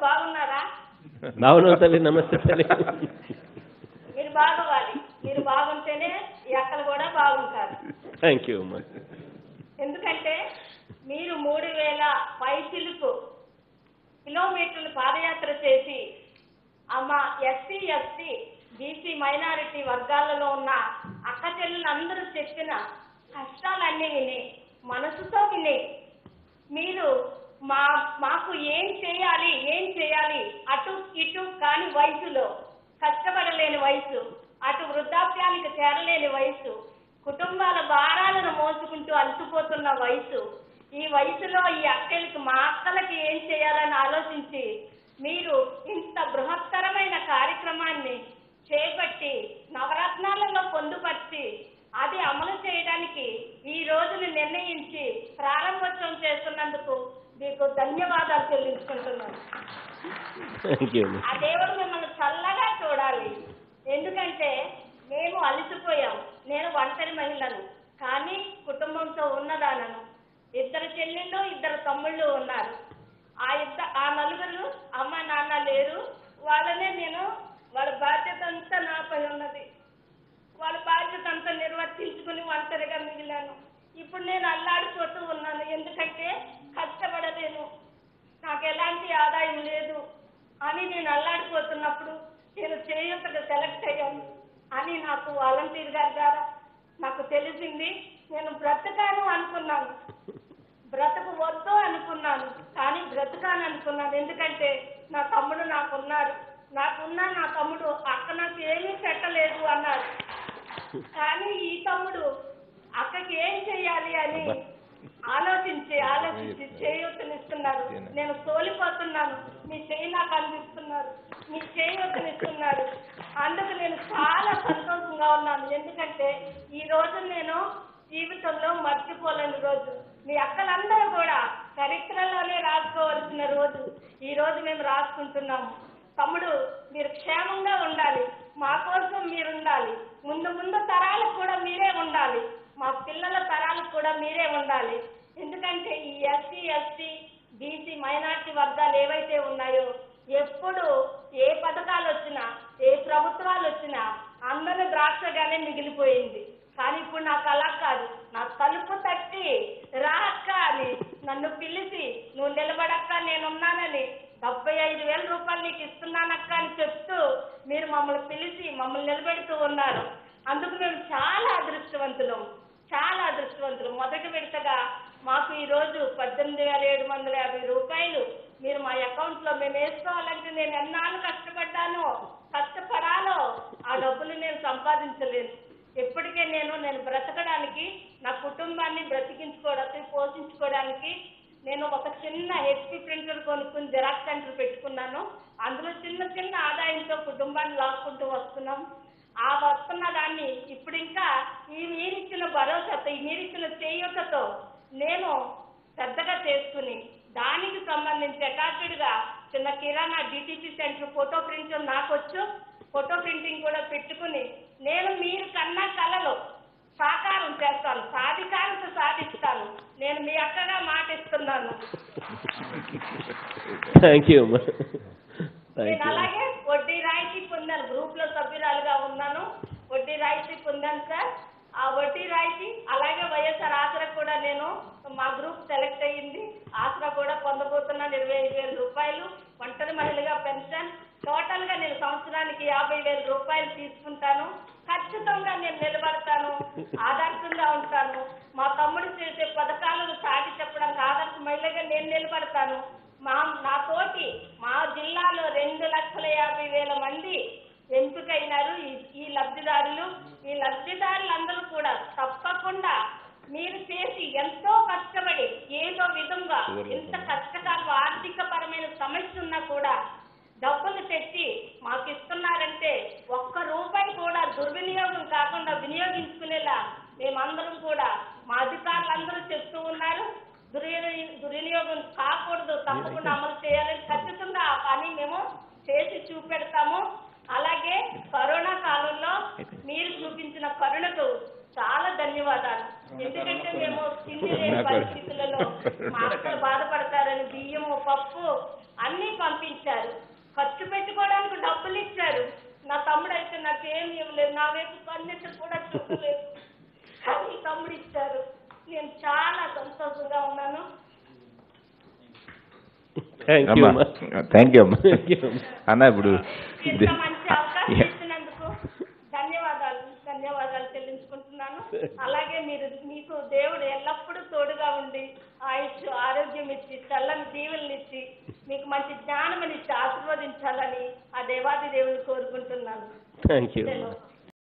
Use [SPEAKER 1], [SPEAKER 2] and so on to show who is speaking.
[SPEAKER 1] బాగున్నారా
[SPEAKER 2] బాగున్నాం తల్లి నమస్తే తల్లి
[SPEAKER 1] మీరు బాగోవాలి మీరు బాగుంటేనే ఈ అక్కలు కూడా బాగుంటారు
[SPEAKER 2] థ్యాంక్ యూ అమ్మా
[SPEAKER 1] ఎందుకంటే మీరు మూడు వేల పైచిలకు కిలోమీటర్లు పాదయాత్ర చేసి అమ్మ ఎస్సీ ఎస్టీ బీసీ మైనారిటీ వర్గాలలో ఉన్న అక్క చెల్లెలందరూ చెప్పిన కష్టాలన్నీ విని మనసుతో విని మీరు మా మాకు ఏం చేయాలి ఏం చేయాలి అటు ఇటు కాని వయసులో కష్టపడలేని వయసు అటు వృద్ధాప్యానికి చేరలేని వయసు కుటుంబాల భారాలను మోసుకుంటూ అలసిపోతున్న వయసు ఈ వయసులో ఈ అక్కలకి మా అక్కలకి ఏం చేయాలని ఆలోచించి మీరు ఇంత బృహత్తరమైన కార్యక్రమాన్ని చేపట్టి నవరత్నాలలో పొందుపరిచి అది అమలు చేయడానికి ఈ రోజును నిర్ణయించి ప్రారంభోత్సవం చేస్తున్నందుకు మీకు ధన్యవాదాలు చెల్లించుకుంటున్నాను
[SPEAKER 2] థ్యాంక్ యూ అమ్మా
[SPEAKER 1] ఆ దేవుడు మిమ్మల్ని చల్లగా చూడాలి ఎందుకంటే మేము అలసిపోయాం నేను ఒంటరి మహిళను కానీ కుటుంబంతో ఉన్నదానను ఇద్దరు చెల్లెళ్ళు ఇద్దరు తమ్ముళ్ళు ఉన్నారు ఆ ఇద్ద ఆ నలుగురు అమ్మ నాన్న లేరు వాళ్ళనే నేను వాళ్ళ బాధ్యత అంతా నాపై ఉన్నది వాళ్ళ బాధ్యత అంతా నిర్వర్తించుకుని ఒంటరిగా మిగిలాను ఇప్పుడు నేను అల్లాడిపోతూ ఉన్నాను ఎందుకంటే కష్టపడలేను నాకు ఎలాంటి ఆదాయం లేదు అని నేను అల్లాడిపోతున్నప్పుడు నేను చేయూతకు సెలెక్ట్ అయ్యాను అని నాకు వాలంటీర్ గారి ద్వారా నాకు తెలిసింది నేను బ్రతకాను అనుకున్నాను బ్రతకు వద్దు అనుకున్నాను కానీ బ్రతకాను అనుకున్నాను ఎందుకంటే నా తమ్ముడు నాకున్నారు నాకున్న నా తమ్ముడు అక్క నాకు ఏమీ పెట్టలేదు అన్నాడు కానీ ఈ తమ్ముడు అక్కకి ఏం చెయ్యాలి అని ఆలోచించి ఆలోచించి చేయూతనిస్తున్నారు నేను సోలిపోతున్నాను మీ చేయి నాకు అందిస్తున్నారు మీ చేయూతనిస్తున్నారు అందుకు నేను చాలా సంతోషంగా ఉన్నాను ఎందుకంటే ఈ రోజు నేను జీవితంలో మర్చిపోలేని రోజు మీ అక్కలందరూ కూడా చరిత్రలోనే రాసుకోవాల్సిన రోజు ఈ రోజు మేము రాసుకుంటున్నాము తమ్ముడు మీరు క్షేమంగా ఉండాలి మా కోసం మీరు ఉండాలి ముందు ముందు తరాలకు కూడా మీరే ఉండాలి మా పిల్లల తరాలకు కూడా మీరే ఉండాలి ఎందుకంటే ఈ ఎస్సీ ఎస్టీ బీసీ మైనార్టీ వర్గాలు ఏవైతే ఉన్నాయో ఎప్పుడు ఏ పథకాలు వచ్చినా ఏ ప్రభుత్వాలు వచ్చినా అందరూ ద్రాక్షగానే మిగిలిపోయింది కానీ ఇప్పుడు నాకు అలా కాదు నా తలుపు తట్టి రా అక్క అని నన్ను పిలిచి నువ్వు నిలబడక్క నేనున్నానని డెబ్బై ఐదు వేల రూపాయలు నీకు ఇస్తున్నానక్క అని చెప్తూ మీరు మమ్మల్ని పిలిచి మమ్మల్ని నిలబెడుతూ ఉన్నారు అందుకు మేము చాలా అదృష్టవంతులం చాలా అదృష్టవంతులు మొదటి విడతగా మాకు ఈ రోజు పద్దెనిమిది వేల ఏడు వందల యాభై రూపాయలు మీరు మా అకౌంట్ లో మేము వేసుకోవాలంటే నేను ఎన్నాళ్ళు కష్టపడ్డానో కష్టపడాలో ఆ డబ్బులు నేను సంపాదించలేను ఇప్పటికే నేను నేను బ్రతకడానికి నా కుటుంబాన్ని బ్రతికించుకోవడానికి పోషించుకోవడానికి నేను ఒక చిన్న హెచ్పి ప్రింటర్ కొనుక్కుని జెరాక్స్ సెంటర్ పెట్టుకున్నాను అందులో చిన్న చిన్న ఆదాయంతో కుటుంబాన్ని లాక్కుంటూ వస్తున్నాం ఆ వస్తున్న దాన్ని ఇప్పుడు ఇంకా ఈ మీరిచ్చిన భరోసాతో ఈ మీరిచ్చిన చేయూతతో నేను పెద్దగా చేసుకుని దానికి సంబంధించి అటాచ్డ్ గా చిన్న కిరాణా డిటిసి సెంటర్ ఫోటో ప్రింట్ నాకొచ్చు ఫోటో ప్రింటింగ్ కూడా పెట్టుకుని నేను మీరు కన్నా కళలో సాకారం చేస్తాను సాధికారత సాధిస్తాను నేను మీ అక్కగా మాటిస్తున్నాను
[SPEAKER 2] థ్యాంక్ యూ అమ్మా థ్యాంక్
[SPEAKER 1] నేను
[SPEAKER 2] యూ
[SPEAKER 1] అలాగే వడ్డీ రాయితీ పొందాను గ్రూప్ లో సభ్యురాలుగా ఉన్నాను వడ్డీ రాయితీ పొందాను సార్ ఆ వడ్డీ రాయితీ అలాగే వైఎస్ఆర్ ఆసరా కూడా నేను మా గ్రూప్ సెలెక్ట్ అయ్యింది ఆసరా కూడా పొందబోతున్నాను ఇరవై ఐదు వేల రూపాయలు ఒంటరి మహిళగా పెన్షన్ టోటల్ గా నేను సంవత్సరానికి యాభై వేల రూపాయలు తీసుకుంటాను ఖచ్చితంగా నేను నిలబడతాను ఆదర్శంగా ఉంటాను మా తమ్ముడు చేసే పథకాలను సాగి చెప్పడానికి ఆదర్శ మహిళగా నేను నిలబడతాను మా నా తోటి మా జిల్లాలో రెండు లక్షల యాభై వేల మంది ఎంపికైనారు ఈ- ఈ లబ్ధిదారులు ఈ లబ్ధిదారులందరూ కూడా తప్పకుండా మీరు చేసి ఎంతో కష్టపడి ఏదో విధంగా ఇంత కష్టకాలం ఆర్థిక పరమైన సమస్య ఉన్నా కూడా డబ్బులు తెచ్చి మాకు ఇస్తున్నారంటే ఒక్క రూపాయి కూడా దుర్వినియోగం కాకుండా వినియోగించుకునేలా మేమందరం కూడా మా అధికారులందరూ చెప్తూ ఉన్నారు దుర్వినియోగం దుర్వినియోగం కాకూడదు తప్పకుండా అమలు చేయాలని ఖచ్చితంగా ఆ పని మేము చేసి చూపెడతాము అలాగే కరోనా కాలంలో మీరు చూపించిన కరుణకు చాలా ధన్యవాదాలు ఎందుకంటే మేము తిండి లేని పరిస్థితులలో మా అక్కలు బాధపడతారని బియ్యము పప్పు అన్ని పంపించారు ఏమి ఇవ్వలేదు నా వైపు కన్నెట్టు కూడా చూడలేదు కానీ తమ్ముడు ఇచ్చారు నేను చాలా సంతోషంగా ఉన్నాను
[SPEAKER 2] థ్యాంక్ యూ
[SPEAKER 3] అమ్మా
[SPEAKER 2] అమ్మా
[SPEAKER 3] థ్యాంక్ యూ అమ్మా
[SPEAKER 2] థ్యాంక్ యూ అమ్మా
[SPEAKER 3] అన్న ఇప్పుడు
[SPEAKER 1] ఇంత మంచి అవకాశం ఇచ్చినందుకు ధన్యవాదాలు ధన్యవాదాలు చెల్లించుకుంటున్నాను అలాగే మీరు మీకు దేవుడు ఎల్లప్పుడూ తోడుగా ఉండి ఆయుష్ ఆరోగ్యం ఇచ్చి చల్లని దీవెనలు ఇచ్చి మీకు మంచి జ్ఞానం ఇచ్చి ఆశీర్వదించాలని ఆ దేవాది దేవుని కోరుకుంటున్నాను
[SPEAKER 2] థ్యాంక్ యూ అమ్మా
[SPEAKER 1] సెలవు.